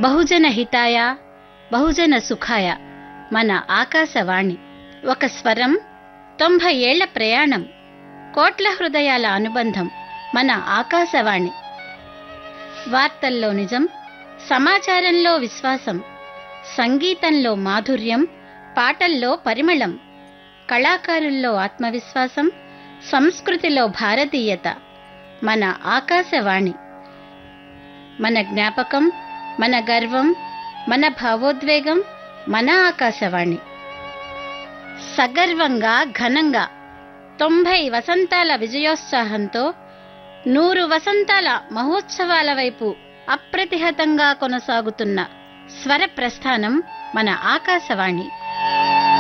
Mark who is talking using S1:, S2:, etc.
S1: బహుజన హితాయ బహుజన సుఖాయ మన ఆకాశవాణి ఒక స్వరం తొంభై ఏళ్ల ప్రయాణం కోట్ల హృదయాల అనుబంధం మన ఆకాశవాణి వార్తల్లో నిజం సమాచారంలో విశ్వాసం సంగీతంలో మాధుర్యం పాటల్లో పరిమళం కళాకారుల్లో ఆత్మవిశ్వాసం సంస్కృతిలో భారతీయత మన ఆకాశవాణి మన జ్ఞాపకం మన గర్వం మన భావోద్వేగం మన ఆకాశవాణి సగర్వంగా ఘనంగా తొంభై వసంతాల విజయోత్సాహంతో నూరు వసంతాల మహోత్సవాల వైపు అప్రతిహతంగా కొనసాగుతున్న స్వర ప్రస్థానం మన ఆకాశవాణి